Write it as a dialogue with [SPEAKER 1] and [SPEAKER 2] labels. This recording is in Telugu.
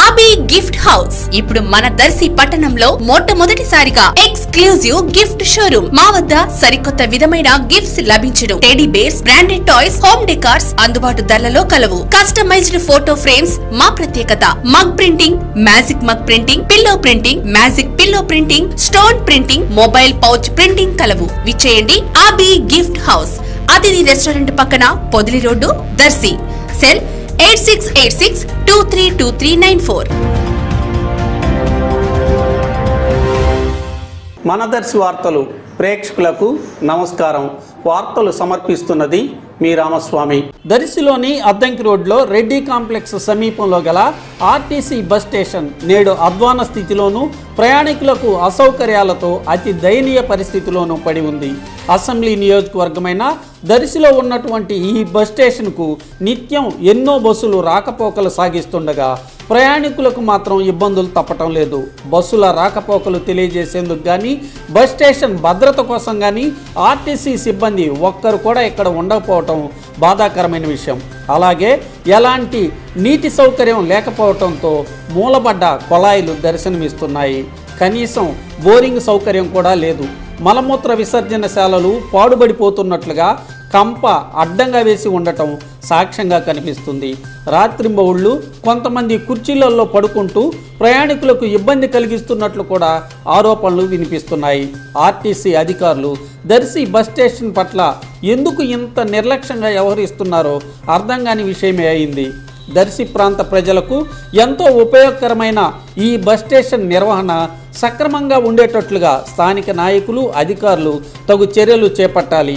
[SPEAKER 1] అబి గిఫ్ట్ హౌస్ ఇప్పుడు మన దర్శి పట్టణంలో మొట్టమొదటిసారిగా ఎక్స్క్లూజివ్ గిఫ్ట్ షోరూమ్ మా వద్ద సరికొత్త విధమైన గిఫ్ట్స్ లభించును teddy bears branded toys home decors అందుబాటు ధరలలో కలవు కస్టమైజ్డ్ ఫోటో ఫ్రేమ్స్ మా ప్రత్యేకత mug printing magic mug printing pillow printing magic pillow printing stone printing mobile pouch printing కలవు విచ్చేయండి Abi gift house Athithi restaurant పక్కన Podili road Darsi cell eight six eight six two three two three nine four
[SPEAKER 2] మనదర్శి వార్తలు ప్రేక్షకులకు నమస్కారం వార్తలు సమర్పిస్తున్నది మీ రామస్వామి దర్శిలోని అద్దంకి రోడ్లో రెడ్డి కాంప్లెక్స్ సమీపంలో గల ఆర్టీసీ బస్ స్టేషన్ నేడు అధ్వాన స్థితిలోనూ ప్రయాణికులకు అసౌకర్యాలతో అతి దయనీయ పరిస్థితిలోనూ పడి ఉంది అసెంబ్లీ నియోజకవర్గమైన దర్శిలో ఉన్నటువంటి ఈ బస్ స్టేషన్కు నిత్యం ఎన్నో బస్సులు రాకపోకలు సాగిస్తుండగా ప్రయాణికులకు మాత్రం ఇబ్బందులు తప్పటం లేదు బస్సుల రాకపోకలు తెలియజేసేందుకు కానీ బస్ స్టేషన్ భద్రత కోసం కానీ ఆర్టీసీ సిబ్బంది ఒక్కరు కూడా ఇక్కడ ఉండకపోవటం బాధాకరమైన విషయం అలాగే ఎలాంటి నీటి సౌకర్యం లేకపోవటంతో మూలబడ్డ కొళాయిలు దర్శనమిస్తున్నాయి కనీసం బోరింగ్ సౌకర్యం కూడా లేదు మలమూత్ర విసర్జనశాలలు పాడుబడిపోతున్నట్లుగా కంప అడ్డంగా వేసి ఉండటం సాక్ష్యంగా కనిపిస్తుంది రాత్రింబవుళ్ళు కొంతమంది కుర్చీలలో పడుకుంటూ ప్రయాణికులకు ఇబ్బంది కలిగిస్తున్నట్లు కూడా ఆరోపణలు వినిపిస్తున్నాయి ఆర్టీసీ అధికారులు దర్శి బస్ స్టేషన్ పట్ల ఎందుకు ఇంత నిర్లక్ష్యంగా వ్యవహరిస్తున్నారో అర్థం కాని విషయమే అయింది దర్శి ప్రాంత ప్రజలకు ఎంతో ఉపయోగకరమైన ఈ బస్ స్టేషన్ నిర్వహణ సక్రమంగా ఉండేటట్లుగా స్థానిక నాయకులు అధికారులు తగు చర్యలు చేపట్టాలి